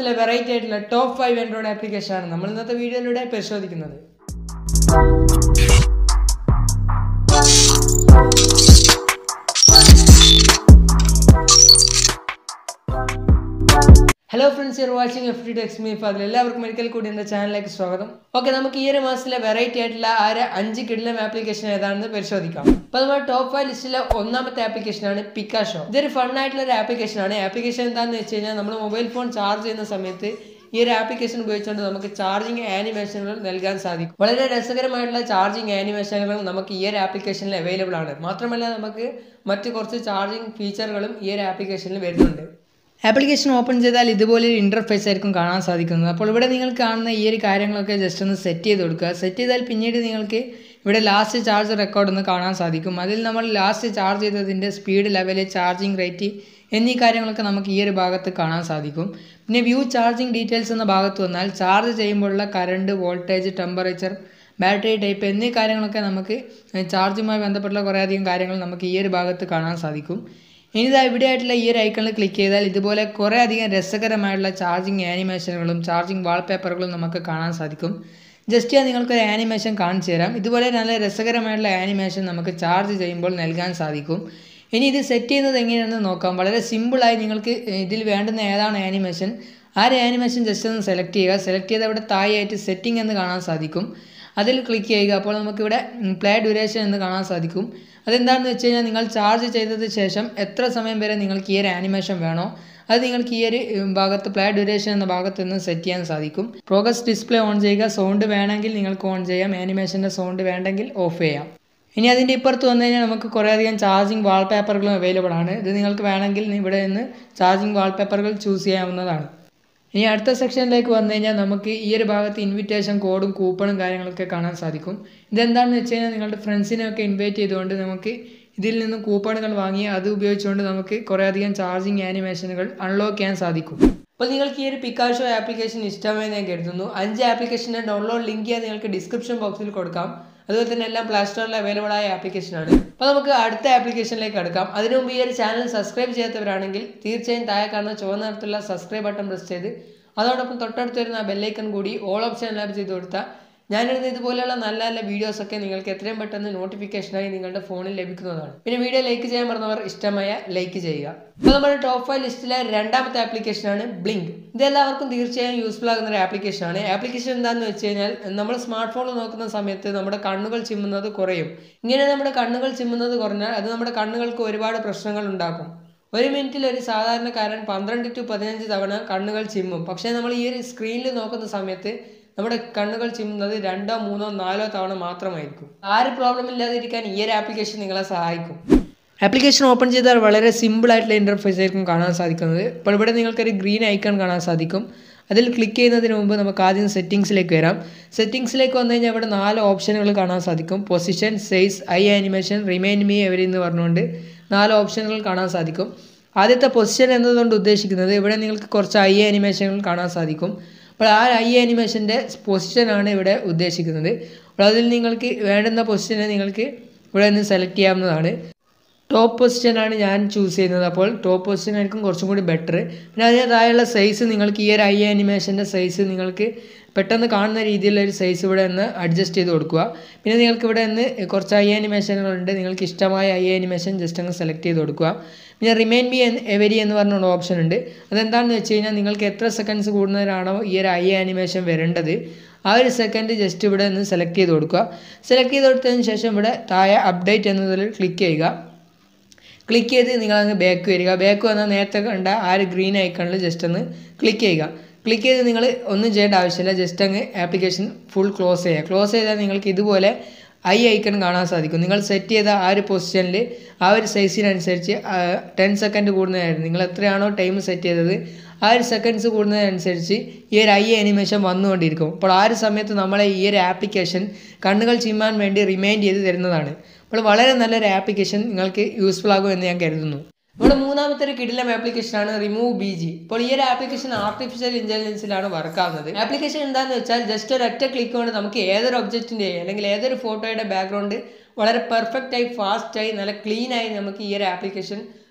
മാസത്തിലെ വെറൈറ്റി ആയിട്ടുള്ള top five Android ആപ്ലിക്കേഷനാണ് നമ്മൾ ഇന്നത്തെ വീഡിയോയിലൂടെ പരിശോധിക്കുന്നത് hello friends you're watching F D techs me Fadil എല്ലാവർക്കും ഒരിക്കൽ കൂടി എൻ്റെ ചാനലിലേക്ക് സ്വാഗതം ഓക്കെ നമുക്ക് ഈ ഒരു മാസത്തിലെ വെറൈറ്റി ആയിട്ടുള്ള ആ ഒരു അഞ്ച് കിഡിലം ആപ്ലിക്കേഷൻ ഏതാണെന്ന് പരിശോധിക്കാം അപ്പോൾ നമ്മുടെ ടോപ്പ് ഫൈവ് ലിസ്റ്റിലെ ഒന്നാമത്തെ ആപ്ലിക്കേഷനാണ് പിക്കാഷോ ഇതൊരു ഫൺ ആയിട്ടുള്ള ഒരു ആപ്ലിക്കേഷനാണ് ആപ്ലിക്കേഷൻ എന്താണെന്ന് വെച്ച് കഴിഞ്ഞാൽ നമ്മൾ മൊബൈൽ ഫോൺ ചാർജ് ചെയ്യുന്ന സമയത്ത് ഈ ഒരു ആപ്ലിക്കേഷൻ ഉപയോഗിച്ചുകൊണ്ട് നമുക്ക് ചാർജിങ് ആനിമേഷനുകൾ നൽകാൻ സാധിക്കും വളരെ രസകരമായിട്ടുള്ള ചാർജിങ് ആനിമേഷനുകൾ നമുക്ക് ഈ ഒരു ആപ്ലിക്കേഷനിൽ അവൈലബിൾ ആണ് മാത്രമല്ല നമുക്ക് മറ്റ് കുറച്ച് ചാർജിങ് ഫീച്ചറുകളും ഈ ഒരു ആപ്ലിക്കേഷനിൽ വരുന്നുണ്ട് ആപ്ലിക്കേഷൻ ഓപ്പൺ ചെയ്താൽ ഇതുപോലെ ഒരു ഇൻ്റർഫേസ് ആയിരിക്കും കാണാൻ സാധിക്കുന്നത് അപ്പോൾ ഇവിടെ നിങ്ങൾ കാണുന്ന ഈ ഒരു കാര്യങ്ങളൊക്കെ ജസ്റ്റ് ഒന്ന് സെറ്റ് ചെയ്ത് കൊടുക്കുക സെറ്റ് ചെയ്താൽ പിന്നീട് നിങ്ങൾക്ക് ഇവിടെ ലാസ്റ്റ് ചാർജ് റെക്കോർഡ് ഒന്ന് കാണാൻ സാധിക്കും അതിൽ നമ്മൾ ലാസ്റ്റ് ചാർജ് ചെയ്തതിൻ്റെ സ്പീഡ് ലെവല് ചാർജിങ് റേറ്റ് എന്നീ കാര്യങ്ങളൊക്കെ നമുക്ക് ഈ ഒരു ഭാഗത്ത് കാണാൻ സാധിക്കും പിന്നെ വ്യൂ ചാർജിങ് ഡീറ്റെയിൽസ് എന്ന ഭാഗത്ത് വന്നാൽ ചാർജ് ചെയ്യുമ്പോഴുള്ള current voltage temperature battery type എന്നീ കാര്യങ്ങളൊക്കെ നമുക്ക് ചാർജുമായി ബന്ധപ്പെട്ടുള്ള കുറേയധികം കാര്യങ്ങൾ നമുക്ക് ഈ ഒരു ഭാഗത്ത് കാണാൻ സാധിക്കും ഇനി ഇതാ ഇവിടെ ആയിട്ടുള്ള ഈ ഒരു ഐക്കണിൽ ക്ലിക്ക് ചെയ്താൽ ഇതുപോലെ കുറേ അധികം രസകരമായിട്ടുള്ള ചാർജിങ് ആനിമേഷനുകളും ചാർജിങ് വാൾപേപ്പറുകളും നമുക്ക് കാണാൻ സാധിക്കും ജസ്റ്റ് ഞാൻ നിങ്ങൾക്കൊരു ആനിമേഷൻ കാണിച്ചു തരാം ഇതുപോലെ നല്ല രസകരമായിട്ടുള്ള ആനിമേഷൻ നമുക്ക് ചാർജ് ചെയ്യുമ്പോൾ നൽകാൻ സാധിക്കും ഇനി ഇത് സെറ്റ് ചെയ്യുന്നത് എങ്ങനെയാണെന്ന് നോക്കാം വളരെ സിമ്പിളായി നിങ്ങൾക്ക് ഇതിൽ വേണ്ടുന്ന ഏതാണ് ആനിമേഷൻ ആ ഒരു ആനിമേഷൻ ജസ്റ്റ് ഒന്ന് സെലക്ട് ചെയ്യുക സെലക്ട് ചെയ്ത് അവിടെ താഴെയായിട്ട് സെറ്റിംഗ് എന്ന് കാണാൻ സാധിക്കും അതിൽ ക്ലിക്ക് ചെയ്യുക അപ്പോൾ നമുക്കിവിടെ പ്ലേ ഡ്യൂറേഷൻ എന്ന് കാണാൻ സാധിക്കും അതെന്താണെന്ന് വെച്ച് കഴിഞ്ഞാൽ നിങ്ങൾ ചാർജ് ചെയ്തതിന് ശേഷം എത്ര സമയം വരെ നിങ്ങൾക്ക് ഈ ഒരു ആനിമേഷൻ വേണോ അത് നിങ്ങൾക്ക് ഈ ഒരു ഭാഗത്ത് പ്ലേ ഡ്യൂറേഷൻ എന്ന ഭാഗത്ത് നിന്ന് സെറ്റ് ചെയ്യാൻ സാധിക്കും പ്രോഗ്രസ് ഡിസ്പ്ലേ ഓൺ ചെയ്യുക സൗണ്ട് വേണമെങ്കിൽ നിങ്ങൾക്ക് ഓൺ ചെയ്യാം ആനിമേഷൻ്റെ സൗണ്ട് വേണ്ടെങ്കിൽ ഓഫ് ചെയ്യാം ഇനി അതിൻ്റെ ഇപ്പുറത്ത് വന്നു കഴിഞ്ഞാൽ നമുക്ക് കുറേയധികം ചാർജിങ് വാൾപേപ്പറുകളും അവൈലബിൾ ആണ് ഇത് നിങ്ങൾക്ക് വേണമെങ്കിൽ ഇവിടെ നിന്ന് ചാർജിങ് വാൾപേപ്പറുകൾ ചൂസ് ചെയ്യാവുന്നതാണ് ഇനി അടുത്ത സെക്ഷനിലേക്ക് വന്നു കഴിഞ്ഞാൽ നമുക്ക് ഈ ഒരു ഭാഗത്ത് ഇൻവിറ്റേഷൻ കോഡും കൂപ്പണും കാര്യങ്ങളൊക്കെ കാണാൻ സാധിക്കും ഇതെന്താണെന്ന് വെച്ച് കഴിഞ്ഞാൽ നിങ്ങളുടെ ഫ്രണ്ട്സിനെയൊക്കെ ഇൻവൈറ്റ് ചെയ്തുകൊണ്ട് നമുക്ക് ഇതിൽ നിന്ന് കൂപ്പണുകൾ വാങ്ങി അത് ഉപയോഗിച്ചുകൊണ്ട് നമുക്ക് കുറേയധികം ചാർജിങ് ആനിമേഷനുകൾ അൺലോക്ക് ചെയ്യാൻ സാധിക്കും അപ്പോൾ നിങ്ങൾക്ക് ഈ ഒരു പിക്കാഷോ ആപ്ലിക്കേഷൻ ഇഷ്ടമായി ഞാൻ കരുതുന്നു അഞ്ച് ആപ്ലിക്കേഷൻ്റെ ഡൗൺലോഡ് ലിങ്ക് ചെയ്യാൻ നിങ്ങൾക്ക് ഡിസ്ക്രിപ്ഷൻ ബോക്സിൽ കൊടുക്കാം അതുപോലെ തന്നെ എല്ലാം പ്ലേ സ്റ്റോറിൽ അവൈലബിൾ ആയ ആപ്ലിക്കേഷനാണ് അപ്പോൾ നമുക്ക് അടുത്ത ആപ്ലിക്കേഷനിലേക്ക് അടുക്കാം അതിനു മുമ്പ് ഈ ഒരു ചാനൽ സബ്സ്ക്രൈബ് ചെയ്യാത്തവരാണെങ്കിൽ തീർച്ചയായും താഴെ കാണുന്ന ചുവന്ന നിറത്തിലുള്ള സബ്സ്ക്രൈബ് ബട്ടൺ പ്രസ് ചെയ്ത് അതോടൊപ്പം തൊട്ടടുത്ത് വരുന്ന ബെല്ലൈക്കൺ കൂടി ഓൾ ഓപ്ഷൻ ലാബ് ചെയ്ത് കൊടുത്താൽ ഞാനിടുന്ന ഇതുപോലെയുള്ള നല്ല നല്ല വീഡിയോസ് ഒക്കെ നിങ്ങൾക്ക് എത്രയും പെട്ടെന്ന് നോട്ടിഫിക്കേഷനായി നിങ്ങളുടെ ഫോണിൽ ലഭിക്കുന്നതാണ് പിന്നെ വീഡിയോ ലൈക്ക് ചെയ്യാൻ പറഞ്ഞവർ ഇഷ്ടമായ ലൈക്ക് ചെയ്യുക അപ്പോൾ നമ്മുടെ ടോപ്പ് ഫൈവ് ലിസ്റ്റിലെ രണ്ടാമത്തെ ആപ്ലിക്കേഷനാണ് ബ്ലിങ്ക് ഇതെല്ലാവർക്കും തീർച്ചയായും യൂസ്ഫുൾ ആകുന്ന ഒരു ആപ്ലിക്കേഷനാണ് ആപ്ലിക്കേഷൻ എന്താണെന്ന് വെച്ച് കഴിഞ്ഞാൽ നമ്മൾ സ്മാർട്ട് ഫോണിൽ നോക്കുന്ന സമയത്ത് നമ്മുടെ കണ്ണുകൾ ചിമ്മുന്നത് കുറയും ഇങ്ങനെ നമ്മുടെ കണ്ണുകൾ ചിമ്മുന്നത് കുറഞ്ഞാൽ അത് നമ്മുടെ കണ്ണുകൾക്ക് ഒരുപാട് പ്രശ്നങ്ങൾ ഉണ്ടാക്കും ഒരു മിനിറ്റിൽ ഒരു സാധാരണക്കാരൻ പന്ത്രണ്ട് ടു പതിനഞ്ച് തവണ കണ്ണുകൾ ചിമ്മും പക്ഷേ നമ്മൾ ഈ ഒരു സ്ക്രീനിൽ നോക്കുന്ന സമയത്ത് നമ്മുടെ കണ്ണുകൾ ചിമ്മുന്നത് രണ്ടോ മൂന്നോ നാലോ തവണ മാത്രമായിരിക്കും ആ ഒരു പ്രോബ്ലം ഇല്ലാതിരിക്കാൻ ഈ ഒരു ആപ്ലിക്കേഷൻ നിങ്ങളെ സഹായിക്കും ആപ്ലിക്കേഷൻ ഓപ്പൺ ചെയ്താൽ വളരെ സിമ്പിൾ ആയിട്ടുള്ള ഇൻ്റർഫേസ് ആയിരിക്കും കാണാൻ സാധിക്കുന്നത് ഇപ്പോൾ ഇവിടെ നിങ്ങൾക്കൊരു ഗ്രീൻ ഐക്കൺ കാണാൻ സാധിക്കും അതിൽ ക്ലിക്ക് ചെയ്യുന്നതിന് മുമ്പ് നമുക്ക് ആദ്യം സെറ്റിങ്സിലേക്ക് വരാം സെറ്റിങ്സിലേക്ക് വന്നു കഴിഞ്ഞാൽ ഇവിടെ നാല് ഓപ്ഷനുകൾ കാണാൻ സാധിക്കും position size eye animation remind me every എന്ന് പറഞ്ഞുകൊണ്ട് നാല് ഓപ്ഷനുകൾ കാണാൻ സാധിക്കും ആദ്യത്തെ പൊസിഷൻ എന്നതുകൊണ്ട് ഉദ്ദേശിക്കുന്നത് ഇവിടെ നിങ്ങൾക്ക് കുറച്ച് ഐ ആനിമേഷനുകൾ കാണാൻ സാധിക്കും അപ്പോൾ ആ ഐ ആനിമേഷൻ്റെ പൊസിഷനാണ് ഇവിടെ ഉദ്ദേശിക്കുന്നത് അപ്പോൾ അതിൽ നിങ്ങൾക്ക് വേണ്ടുന്ന പൊസിഷനെ നിങ്ങൾക്ക് ഇവിടെ നിന്ന് സെലക്ട് ചെയ്യാവുന്നതാണ് ടോപ്പ് പൊസിഷനാണ് ഞാൻ ചൂസ് ചെയ്യുന്നത് അപ്പോൾ ടോപ്പ് പൊസിഷൻ ആയിരിക്കും കുറച്ചും കൂടി ബെറ്റർ പിന്നെ അതിന് താഴെയുള്ള സൈസ് നിങ്ങൾക്ക് ഈ ഒരു ഐ ആനിമേഷൻ്റെ സൈസ് നിങ്ങൾക്ക് പെട്ടെന്ന് കാണുന്ന രീതിയിലുള്ള ഒരു സൈസ് ഇവിടെ നിന്ന് അഡ്ജസ്റ്റ് ചെയ്ത് കൊടുക്കുക പിന്നെ നിങ്ങൾക്ക് ഇവിടെ നിന്ന് കുറച്ച് ഐ ആനിമേഷനുകളുണ്ട് നിങ്ങൾക്ക് ഇഷ്ടമായ ഐ ആനിമേഷൻ ജസ്റ്റ് അങ്ങ് സെലക്ട് ചെയ്ത് കൊടുക്കുക പിന്നെ റിമൈൻ ബി എന്ന് എവരി എന്ന് പറഞ്ഞുള്ള ഓപ്ഷൻ ഉണ്ട് അതെന്താണെന്ന് വെച്ച് കഴിഞ്ഞാൽ നിങ്ങൾക്ക് എത്ര സെക്കൻഡ്സ് കൂടുന്നതിനാണോ ഈ ഒരു ഐ ആനിമേഷൻ വരേണ്ടത് ആ ഒരു സെക്കൻഡ് ജസ്റ്റ് ഇവിടെ നിന്ന് സെലക്ട് ചെയ്ത് കൊടുക്കുക സെലക്ട് ചെയ്ത് കൊടുത്തതിന് ശേഷം ഇവിടെ താഴെ അപ്ഡേറ്റ് എന്നതിൽ ക്ലിക്ക് ചെയ്യുക ക്ലിക്ക് ചെയ്ത് നിങ്ങളങ്ങ് ബാക്ക് വരിക ബാക്ക് വന്നാൽ നേരത്തെ കണ്ട ആ ഒരു ഗ്രീൻ ഐക്കണിൽ ജസ്റ്റ് ഒന്ന് ക്ലിക്ക് ചെയ്യുക ക്ലിക്ക് ചെയ്ത് നിങ്ങൾ ഒന്നും ചെയ്യേണ്ട ആവശ്യമില്ല ജസ്റ്റ് അങ്ങ് ആപ്ലിക്കേഷൻ ഫുൾ ക്ലോസ് ചെയ്യുക ക്ലോസ് ചെയ്താൽ നിങ്ങൾക്ക് ഇതുപോലെ ഐ ഐക്കൺ കാണാൻ സാധിക്കും നിങ്ങൾ സെറ്റ് ചെയ്ത ആ ഒരു പൊസിഷനിൽ ആ ഒരു സൈസിനനുസരിച്ച് ടെൻ സെക്കൻഡ് കൂടുന്നതായിരുന്നു നിങ്ങൾ എത്രയാണോ ടൈം സെറ്റ് ചെയ്തത് ആ ഒരു സെക്കൻഡ്സ് കൂടുന്നതനുസരിച്ച് ഈ ഒരു ഐ അനിമേഷൻ വന്നുകൊണ്ടിരിക്കും അപ്പോൾ ആ ഒരു സമയത്ത് നമ്മളെ ഈ ഒരു ആപ്ലിക്കേഷൻ കണ്ണുകൾ ചിമ്മാൻ വേണ്ടി റിമൈൻഡ് ചെയ്ത് തരുന്നതാണ് അപ്പോൾ വളരെ നല്ലൊരു ആപ്ലിക്കേഷൻ നിങ്ങൾക്ക് യൂസ്ഫുൾ ആകും എന്ന് ഞാൻ കരുതുന്നു നമ്മുടെ മൂന്നാമത്തെ ഒരു കിടിലം ആപ്ലിക്കേഷനാണ് റിമൂവ് ബി ജി ഇപ്പോൾ ഈ ഒരു ആപ്ലിക്കേഷൻ ആർട്ടിഫിഷ്യൽ ഇൻ്റലിജൻസിലാണ് വർക്ക് ആവുന്നത് ആപ്ലിക്കേഷൻ എന്താണെന്ന് വെച്ചാൽ ജസ്റ്റ് ഒരു ഒറ്റ ക്ലിക്ക് കൊണ്ട് നമുക്ക് ഏതൊരു ഒബ്ജക്റ്റിൻ്റെ അല്ലെങ്കിൽ ഏതൊരു ഫോട്ടോയുടെ ബാക്ക്ഗ്രൗണ്ട് വളരെ പെർഫെക്റ്റ് ആയി ഫാസ്റ്റ് ആയി നല്ല ക്ലീൻ ആയി നമുക്ക് ഈ ഒരു ആപ്ലിക്കേഷൻ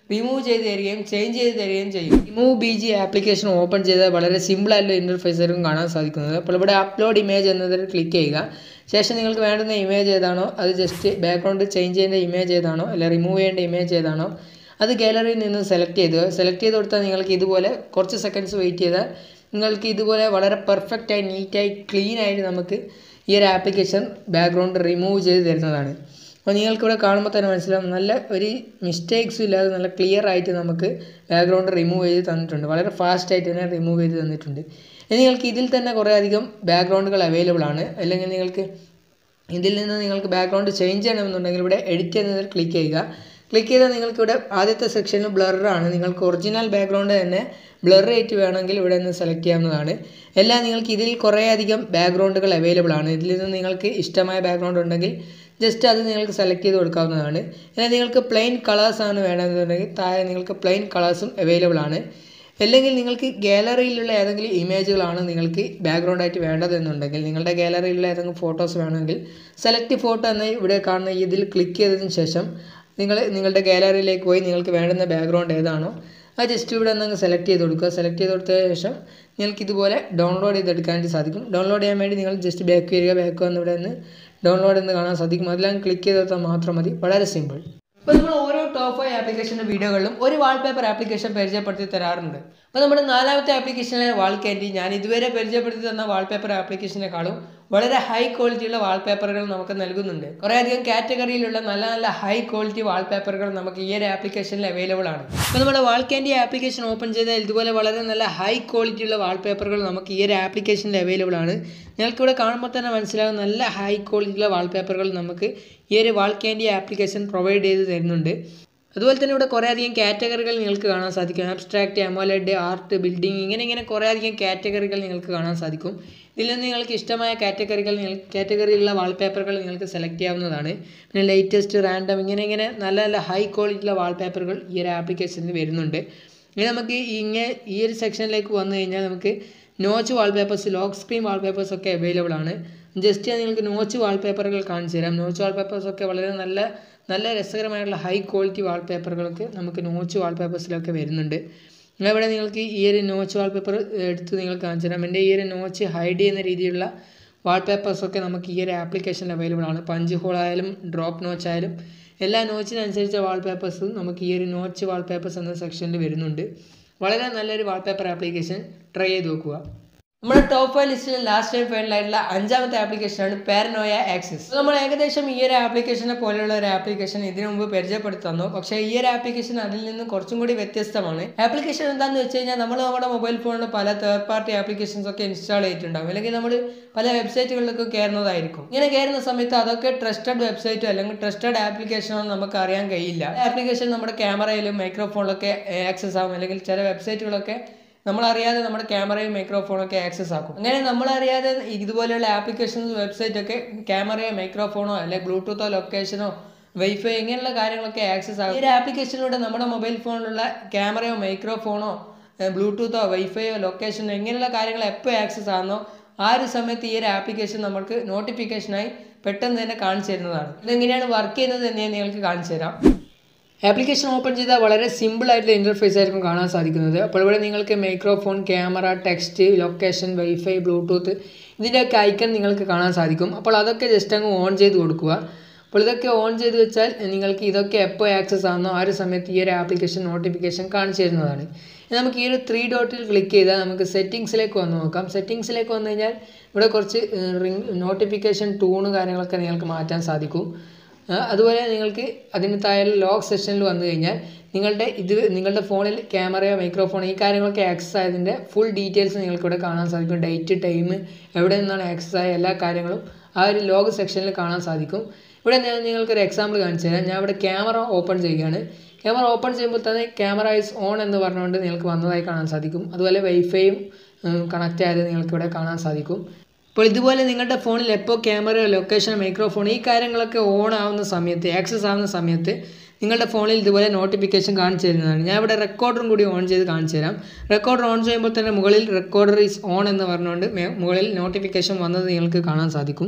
റിമൂവ് ചെയ്ത് തരികയും ചേഞ്ച് ചെയ്ത് തരികയും ചെയ്യും remove B G application open ചെയ്താൽ വളരെ സിമ്പിൾ ആയിട്ടുള്ള ഇൻ്റർഫേസ് ആയിരിക്കും കാണാൻ സാധിക്കുന്നത് അപ്പോൾ ഇവിടെ അപ്ലോഡ് ഇമേജ് എന്നതിൽ ക്ലിക്ക് ചെയ്യുക ശേഷം നിങ്ങൾക്ക് വേണ്ടുന്ന ഇമേജ് ഏതാണോ അത് ജസ്റ്റ് ബാക്ക്ഗ്രൗണ്ട് ചേഞ്ച് ചെയ്യേണ്ട ഇമേജ് ഏതാണോ അല്ല റിമൂവ് ചെയ്യേണ്ട ഇമേജ് ഏതാണോ അത് ഗാലറിയിൽ നിന്ന് സെലക്ട് ചെയ്ത് സെലക്ട് ചെയ്ത് കൊടുത്താൽ നിങ്ങൾക്ക് ഇതുപോലെ കുറച്ച് സെക്കൻഡ്സ് വെയിറ്റ് ചെയ്താൽ നിങ്ങൾക്ക് ഇതുപോലെ വളരെ പെർഫെക്റ്റായി നീറ്റായി ക്ലീൻ ആയിട്ട് നമുക്ക് ഈ ഒരു ആപ്ലിക്കേഷൻ ബാക്ക്ഗ്രൗണ്ട് റിമൂവ് ചെയ്ത് തരുന്നതാണ് അപ്പോൾ നിങ്ങൾക്കിവിടെ കാണുമ്പോൾ തന്നെ മനസ്സിലാവും നല്ല ഒരു മിസ്റ്റേക്സും ഇല്ലാതെ നല്ല ക്ലിയർ ആയിട്ട് നമുക്ക് ബാക്ക്ഗ്രൗണ്ട് റിമൂവ് ചെയ്ത് തന്നിട്ടുണ്ട് വളരെ ഫാസ്റ്റ് ആയിട്ട് തന്നെ റിമൂവ് ചെയ്ത് തന്നിട്ടുണ്ട് ഇനി നിങ്ങൾക്ക് ഇതിൽ തന്നെ കുറേ അധികം ബാക്ക്ഗ്രൗണ്ടുകൾ അവൈലബിൾ ആണ് അല്ലെങ്കിൽ നിങ്ങൾക്ക് ഇതിൽ നിന്ന് നിങ്ങൾക്ക് ബാക്ക്ഗ്രൗണ്ട് ചേഞ്ച് ചെയ്യണമെന്നുണ്ടെങ്കിൽ ഇവിടെ എഡിറ്റ് എന്നതിൽ ക്ലിക്ക് ചെയ്യുക ക്ലിക്ക് ചെയ്താൽ നിങ്ങൾക്ക് ഇവിടെ ആദ്യത്തെ സെക്ഷനിൽ ബ്ലറാണ് നിങ്ങൾക്ക് ഒറിജിനൽ ബാക്ക്ഗ്രൗണ്ട് തന്നെ ബ്ലർ ആയിട്ട് വേണമെങ്കിൽ ഇവിടെ നിന്ന് സെലക്ട് ചെയ്യാവുന്നതാണ് എല്ലാം നിങ്ങൾക്ക് ഇതിൽ കുറേ അധികം ബാക്ക്ഗ്രൗണ്ടുകൾ അവൈലബിൾ ആണ് ഇതിൽ നിന്ന് നിങ്ങൾക്ക് ഇഷ്ടമായ ബാക്ക്ഗ്രൗണ്ട് ഉണ്ടെങ്കിൽ ജസ്റ്റ് അത് നിങ്ങൾക്ക് സെലക്ട് ചെയ്ത് കൊടുക്കാവുന്നതാണ് എന്നാൽ നിങ്ങൾക്ക് പ്ലെയിൻ കളേഴ്സാണ് വേണമെന്നുണ്ടെങ്കിൽ താഴെ നിങ്ങൾക്ക് പ്ലെയിൻ കളേഴ്സും അവൈലബിൾ ആണ് അല്ലെങ്കിൽ നിങ്ങൾക്ക് ഗാലറിയിലുള്ള ഏതെങ്കിലും ഇമേജുകളാണ് നിങ്ങൾക്ക് ബാക്ക്ഗ്രൗണ്ട് ആയിട്ട് വേണ്ടതെന്നുണ്ടെങ്കിൽ നിങ്ങളുടെ ഗാലറിയിലുള്ള ഏതെങ്കിലും ഫോട്ടോസ് വേണമെങ്കിൽ സെലക്ട് ഫോട്ടോ എന്ന ഇവിടെ കാണുന്ന ഇതിൽ ക്ലിക്ക് ചെയ്തതിന് ശേഷം നിങ്ങൾ നിങ്ങളുടെ ഗാലറിയിലേക്ക് പോയി നിങ്ങൾക്ക് വേണ്ടുന്ന ബാക്ക്ഗ്രൗണ്ട് ഏതാണോ അത് ജസ്റ്റ് ഇവിടെ നിന്ന് സെലക്ട് ചെയ്ത് കൊടുക്കുക സെലക്ട് ചെയ്ത് കൊടുത്തതിന് ശേഷം നിങ്ങൾക്ക് ഇതുപോലെ ഡൗൺലോഡ് ചെയ്തെടുക്കാനായിട്ട് സാധിക്കും ഡൗൺലോഡ് ചെയ്യാൻ വേണ്ടി നിങ്ങൾ ജസ്റ്റ് ബാക്ക് വരിക ബാക്ക് വന്ന് ഇവിടെ നിന്ന് ഡൗൺലോഡ് എന്ന് കാണാൻ സാധിക്കും അതെല്ലാം ക്ലിക്ക് ചെയ്തെടുത്താൽ മാത്രം മതി വളരെ സിമ്പിൾ അപ്പോൾ നമ്മൾ ഓരോ ടോപ്പ് ഫൈവ് ആപ്ലിക്കേഷൻ്റെ വീഡിയോകളിലും ഒരു വാൾപേപ്പർ ആപ്ലിക്കേഷൻ പരിചയപ്പെടുത്തി തരാറുണ്ട് അപ്പോൾ നമ്മുടെ നാലാമത്തെ ആപ്ലിക്കേഷനിലെ വാൾ ക്യാൻഡി ഞാൻ ഇതുവരെ പരിചയപ്പെടുത്തി തന്ന വാൾപേപ്പർ ആപ്ലിക്കേഷനെക്കാളും വളരെ ഹൈ ക്വാളിറ്റിയുള്ള വാൾപേപ്പറുകൾ നമുക്ക് നൽകുന്നുണ്ട് കുറേ അധികം കാറ്റഗറിയിലുള്ള നല്ല നല്ല ഹൈ ക്വാളിറ്റി വാൾപേപ്പറുകൾ നമുക്ക് ഈ ഒരു ആപ്ലിക്കേഷനിൽ അവൈലബിൾ ആണ് അപ്പോൾ നമ്മുടെ വാൾ ക്യാൻഡി ആപ്ലിക്കേഷൻ ഓപ്പൺ ചെയ്താൽ ഇതുപോലെ വളരെ നല്ല ഹൈ ക്വാളിറ്റിയുള്ള വാൾപേപ്പറുകൾ നമുക്ക് ഈ ഒരു ആപ്ലിക്കേഷനിൽ അവൈലബിൾ ആണ് ഞങ്ങൾക്കിവിടെ കാണുമ്പോൾ തന്നെ മനസ്സിലാകും നല്ല ഹൈ ക്വാളിറ്റിയുള്ള വാൾപേപ്പറുകൾ നമുക്ക് ഈ ഒരു വാൾ ക്യാൻഡി ആപ്ലിക്കേഷൻ പ്രൊവൈഡ് ചെയ്ത് തരുന്നുണ്ട് അതുപോലെ തന്നെ ഇവിടെ കുറേ അധികം കാറ്റഗറികൾ നിങ്ങൾക്ക് കാണാൻ സാധിക്കും ആബ്സ്ട്രാക്റ്റ് അമോലഡ് ആർട്ട് ബിൽഡിംഗ് ഇങ്ങനെ ഇങ്ങനെ കുറേ അധികം കാറ്റഗറികൾ നിങ്ങൾക്ക് കാണാൻ സാധിക്കും ഇതിൽ നിന്ന് നിങ്ങൾക്ക് ഇഷ്ടമായ കാറ്റഗറികൾ നിങ്ങൾ കാറ്റഗറിയിലുള്ള വാൾപേപ്പറുകൾ നിങ്ങൾക്ക് സെലക്ട് ചെയ്യാവുന്നതാണ് പിന്നെ ലേറ്റസ്റ്റ് റാൻഡം ഇങ്ങനെ ഇങ്ങനെ നല്ല നല്ല ഹൈ ക്വാളിറ്റിയുള്ള വാൾപേപ്പറുകൾ ഈ ഒരു ആപ്ലിക്കേഷനിൽ വരുന്നുണ്ട് ഇനി നമുക്ക് ഇങ്ങനെ ഈ ഒരു സെക്ഷനിലേക്ക് വന്നു കഴിഞ്ഞാൽ നമുക്ക് notch wallpapers lock screen wallpapers ഒക്കെ അവൈലബിൾ ആണ് ജസ്റ്റ് ഞാൻ നിങ്ങൾക്ക് നോച്ച് വാൾപേപ്പറുകൾ കാണിച്ചു തരാം നോച്ച് വാൾപേപ്പേഴ്സ് ഒക്കെ വളരെ നല്ല നല്ല രസകരമായിട്ടുള്ള ഹൈ ക്വാളിറ്റി വാൾപേപ്പറുകളൊക്കെ നമുക്ക് നോച്ച് വാൾപേപ്പേഴ്സിലൊക്കെ വരുന്നുണ്ട് ഇവിടെ നിങ്ങൾക്ക് ഈ ഒരു നോച്ച് വാൾപേപ്പർ എടുത്ത് നിങ്ങൾക്ക് കാണിച്ചു തരാം എൻ്റെ ഈ ഒരു നോച്ച് ഹൈഡ് ചെയ്യുന്ന രീതിയിലുള്ള വാൾപേപ്പേഴ്സൊക്കെ നമുക്ക് ഈ ഒരു ആപ്ലിക്കേഷനിൽ അവൈലബിൾ ആണ് പഞ്ച് ഹോൾ ആയാലും ഡ്രോപ്പ് നോച്ച് ആയാലും എല്ലാ നോച്ചിനനുസരിച്ച വാൾപേപ്പേഴ്സും നമുക്ക് ഈ ഒരു നോച്ച് വാൾപേപ്പേഴ്സ് എന്ന സെക്ഷനിൽ വരുന്നുണ്ട് വളരെ നല്ലൊരു വാൾപേപ്പർ ആപ്ലിക്കേഷൻ ട്രൈ ചെയ്ത് നോക്കുക നമ്മുടെ ടോപ്പ് ഫൈവ് ലിസ്റ്റിൽ ലാസ്റ്റ് ടൈം ഫൈനലായിട്ടുള്ള അഞ്ചാമത്തെ ആപ്ലിക്കേഷനാണ് പാരനോയ ആക്സിസ് നമ്മൾ ഏകദേശം ഈ ഒരു ആപ്ലിക്കേഷനെ പോലെയുള്ള ഒരു ആപ്ലിക്കേഷൻ ഇതിനു മുമ്പ് പരിചയപ്പെടുത്തി തന്നു പക്ഷേ ഈ ഒരു ആപ്ലിക്കേഷൻ അതിൽ നിന്ന് കുറച്ചും കൂടി വ്യത്യസ്തമാണ് ആപ്ലിക്കേഷൻ എന്താണെന്ന് വെച്ച് കഴിഞ്ഞാൽ നമ്മൾ നമ്മുടെ മൊബൈൽ ഫോണിൽ പല തേർഡ് പാർട്ടി ആപ്ലിക്കേഷൻസ് ഒക്കെ ഇൻസ്റ്റാൾ ചെയ്തിട്ടുണ്ടാകും അല്ലെങ്കിൽ നമ്മൾ പല വെബ്സൈറ്റുകളിലൊക്കെ കയറുന്നതായിരിക്കും ഇങ്ങനെ കയറുന്ന സമയത്ത് അതൊക്കെ ട്രസ്റ്റഡ് വെബ്സൈറ്റോ അല്ലെങ്കിൽ ട്രസ്റ്റഡ് ആപ്ലിക്കേഷനോ നമുക്ക് അറിയാൻ കഴിയില്ല ആപ്ലിക്കേഷൻ നമ്മുടെ ക്യാമറയിലും മൈക്രോഫോണിലൊക്കെ ആക്സസ് ആകും അല്ലെങ്കിൽ ചില വെബ്സൈറ്റുകളൊക്കെ നമ്മളറിയാതെ നമ്മുടെ ക്യാമറയും മൈക്രോഫോണൊക്കെ ആക്സസ് ആക്കും അങ്ങനെ നമ്മളറിയാതെ ഇതുപോലെയുള്ള ആപ്ലിക്കേഷൻസ് വെബ്സൈറ്റ് ഒക്കെ ക്യാമറയോ മൈക്രോഫോണോ അല്ലെങ്കിൽ ബ്ലൂടൂത്തോ ലൊക്കേഷനോ വൈഫൈ ഇങ്ങനെയുള്ള കാര്യങ്ങളൊക്കെ ആക്സസ് ആകും ഈ ഒരു ആപ്ലിക്കേഷനിലൂടെ നമ്മുടെ മൊബൈൽ ഫോണിലുള്ള ക്യാമറയോ മൈക്രോഫോണോ ബ്ലൂടൂത്തോ വൈഫൈയോ ലൊക്കേഷനോ ഇങ്ങനെയുള്ള കാര്യങ്ങൾ എപ്പോൾ ആക്സസ് ആകുന്നോ ആ ഒരു സമയത്ത് ഈ ഒരു ആപ്ലിക്കേഷൻ നമുക്ക് നോട്ടിഫിക്കേഷനായി പെട്ടെന്ന് തന്നെ കാണിച്ചു തരുന്നതാണ് ഇതെങ്ങനെയാണ് വർക്ക് ചെയ്യുന്നത് എന്ന് ഞാൻ നിങ്ങൾക്ക് കാണിച്ചു തരാം ആപ്ലിക്കേഷൻ ഓപ്പൺ ചെയ്താൽ വളരെ സിമ്പിൾ ആയിട്ടുള്ള ഇൻ്റർഫേസ് ആയിരിക്കും കാണാൻ സാധിക്കുന്നത് അപ്പോൾ ഇവിടെ നിങ്ങൾക്ക് microphone camera text location wifi bluetooth ഇതിൻ്റെയൊക്കെ ഐക്കൺ നിങ്ങൾക്ക് കാണാൻ സാധിക്കും അപ്പോൾ അതൊക്കെ ജസ്റ്റ് അങ്ങ് ഓൺ ചെയ്ത് കൊടുക്കുക അപ്പോൾ ഇതൊക്കെ ഓൺ ചെയ്ത് വെച്ചാൽ നിങ്ങൾക്ക് ഇതൊക്കെ എപ്പോൾ ആക്സസ് ആകുന്നോ ആ ഒരു സമയത്ത് ഈ ഒരു ആപ്ലിക്കേഷൻ നോട്ടിഫിക്കേഷൻ കാണിച്ചു തരുന്നതാണ് ഇനി നമുക്ക് ഈ ഒരു ത്രീ ഡോട്ടിൽ ക്ലിക്ക് ചെയ്താൽ നമുക്ക് സെറ്റിങ്സിലേക്ക് വന്ന് നോക്കാം സെറ്റിങ്സിലേക്ക് വന്നു കഴിഞ്ഞാൽ ഇവിടെ കുറച്ച് റിംഗ് നോട്ടിഫിക്കേഷൻ ടൂണ് കാര്യങ്ങളൊക്കെ നിങ്ങൾക്ക് മാറ്റാൻ സാധിക്കും ആ, അതുപോലെ നിങ്ങൾക്ക് അതിന് താഴെ ലോക്ക് സെഷനിൽ വന്നു കഴിഞ്ഞാൽ നിങ്ങളുടെ ഇത് നിങ്ങളുടെ ഫോണിൽ ക്യാമറയോ മൈക്രോഫോണോ ഈ കാര്യങ്ങളൊക്കെ ആക്സസ് ആയതിൻ്റെ ഫുൾ ഡീറ്റെയിൽസ് നിങ്ങൾക്ക് ഇവിടെ കാണാൻ സാധിക്കും ഡേറ്റ് ടൈം എവിടെ നിന്നാണ് ആക്സസ് ആയ എല്ലാ കാര്യങ്ങളും ആ ഒരു ലോഗ് സെക്ഷനിൽ കാണാൻ സാധിക്കും ഇവിടെ ഞാൻ നിങ്ങൾക്കൊരു എക്സാമ്പിൾ കാണിച്ചു തരാം ഞാൻ ഇവിടെ ക്യാമറ ഓപ്പൺ ചെയ്യുകയാണ് ക്യാമറ ഓപ്പൺ ചെയ്യുമ്പോൾ തന്നെ ക്യാമറ ഈസ് ഓൺ എന്ന് പറഞ്ഞുകൊണ്ട് നിങ്ങൾക്ക് വന്നതായി കാണാൻ സാധിക്കും അതുപോലെ വൈഫൈയും കണക്റ്റ് ആയത് നിങ്ങൾക്ക് ഇവിടെ കാണാൻ സാധിക്കും അപ്പോൾ ഇതുപോലെ നിങ്ങളുടെ ഫോണിൽ എപ്പോൾ ക്യാമറ ലൊക്കേഷൻ മൈക്രോഫോൺ ഈ കാര്യങ്ങളൊക്കെ ഓൺ ആവുന്ന സമയത്ത് ആക്സസ് ആവുന്ന സമയത്ത് നിങ്ങളുടെ ഫോണിൽ ഇതുപോലെ നോട്ടിഫിക്കേഷൻ കാണിച്ചു തരുന്നതാണ് ഞാൻ ഇവിടെ റെക്കോർഡറും കൂടി ഓൺ ചെയ്ത് കാണിച്ചു തരാം റെക്കോർഡർ ഓൺ ചെയ്യുമ്പോൾ തന്നെ മുകളിൽ റെക്കോർഡർ ഈസ് ഓൺ എന്ന് പറഞ്ഞുകൊണ്ട് മേ- മുകളിൽ നോട്ടിഫിക്കേഷൻ വന്നത് നിങ്ങൾക്ക് കാണാൻ സാധിക്കും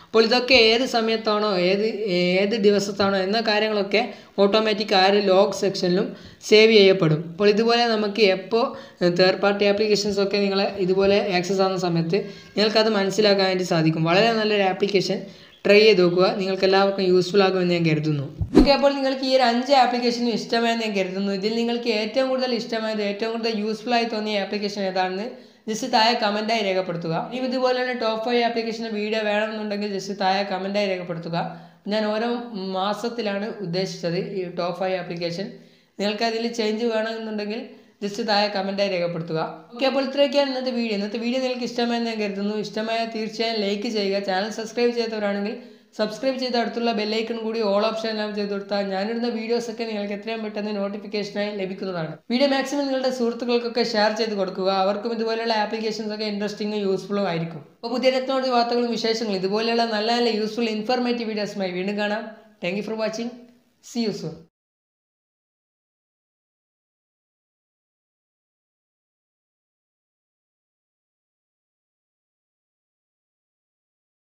അപ്പോൾ ഇതൊക്കെ ഏത് സമയത്താണോ ഏത് ഏത് ദിവസത്താണോ എന്ന കാര്യങ്ങളൊക്കെ ഓട്ടോമാറ്റിക് ആ ഒരു ലോഗ് സെക്ഷനിലും സേവ് ചെയ്യപ്പെടും അപ്പോൾ ഇതുപോലെ നമുക്ക് എപ്പോൾ തേർഡ് പാർട്ടി ആപ്ലിക്കേഷൻസ് ഒക്കെ നിങ്ങൾ ഇതുപോലെ ആക്സസ് ആകുന്ന സമയത്ത് നിങ്ങൾക്കത് മനസ്സിലാക്കാൻ വേണ്ടി സാധിക്കും വളരെ നല്ലൊരു ആപ്ലിക്കേഷൻ ട്രൈ ചെയ്ത് നോക്കുക നിങ്ങൾക്ക് എല്ലാവർക്കും യൂസ്ഫുൾ ആകുമെന്ന് ഞാൻ കരുതുന്നു ഓക്കെ അപ്പോൾ നിങ്ങൾക്ക് ഈ ഒരു അഞ്ച് ആപ്ലിക്കേഷനും ഇഷ്ടമായെന്ന് ഞാൻ കരുതുന്നു ഇതിൽ നിങ്ങൾക്ക് ഏറ്റവും കൂടുതൽ ഇഷ്ടമായത് ഏറ്റവും കൂടുതൽ യൂസ്ഫുൾ ആയി തോന്നിയ ആപ്ലിക്കേഷൻ ഏതാണെന്ന് ജസ്റ്റ് താഴെ കമൻറ്റായി രേഖപ്പെടുത്തുക ഇനി ഇതുപോലെയുള്ള ടോപ്പ് ഫൈവ് ആപ്ലിക്കേഷൻ്റെ വീഡിയോ വേണമെന്നുണ്ടെങ്കിൽ ജസ്റ്റ് താഴെ കമൻറ്റായി രേഖപ്പെടുത്തുക ഞാൻ ഓരോ മാസത്തിലാണ് ഉദ്ദേശിച്ചത് ഈ ടോപ്പ് ഫൈവ് ആപ്ലിക്കേഷൻ നിങ്ങൾക്ക് അതിൽ ചേഞ്ച് വേണമെന്നുണ്ടെങ്കിൽ ജസ്റ്റ് താഴെ കമൻറ്റായി രേഖപ്പെടുത്തുക ഓക്കെ അപ്പോൾ ഇത്രയൊക്കെയാണ് ഇന്നത്തെ വീഡിയോ ഇന്നത്തെ വീഡിയോ നിങ്ങൾക്ക് ഇഷ്ടമായെന്ന് ഞാൻ കരുതുന്നു ഇഷ്ടമായ തീർച്ചയായും ലൈക്ക് ചെയ്യുക ചാനൽ സബ്സ്ക്രൈബ് ചെയ്തവരാണെങ്കിൽ സബ്സ്ക്രൈബ് ചെയ്ത അടുത്തുള്ള ബെല്ലൈക്കൺ കൂടി ഓൾ ഓപ്ഷൻ എല്ലാം ചെയ്ത് കൊടുത്താൽ ഞാനിടുന്ന വീഡിയോസൊക്കെ നിങ്ങൾക്ക് എത്രയും പെട്ടെന്ന് നോട്ടിഫിക്കേഷനായി ലഭിക്കുന്നതാണ് വീഡിയോ മാക്സിമം നിങ്ങളുടെ സുഹൃത്തുക്കൾക്കൊക്കെ ഷെയർ ചെയ്ത് കൊടുക്കുക അവർക്കും ഇതുപോലെയുള്ള ആപ്ലിക്കേഷൻസ് ഒക്കെ ഇൻട്രസ്റ്റിംഗും യൂസ്ഫുള്ളും ആയിരിക്കും അപ്പോൾ പുതിയ ടെക്നോളജി വാർത്തകളും വിശേഷങ്ങളും ഇതുപോലെയുള്ള നല്ല നല്ല യൂസ്ഫുൾ ഇൻഫോർമേറ്റീവ് വീഡിയോസുമായി വീണ്ടും കാണാം thank you for watching see you soon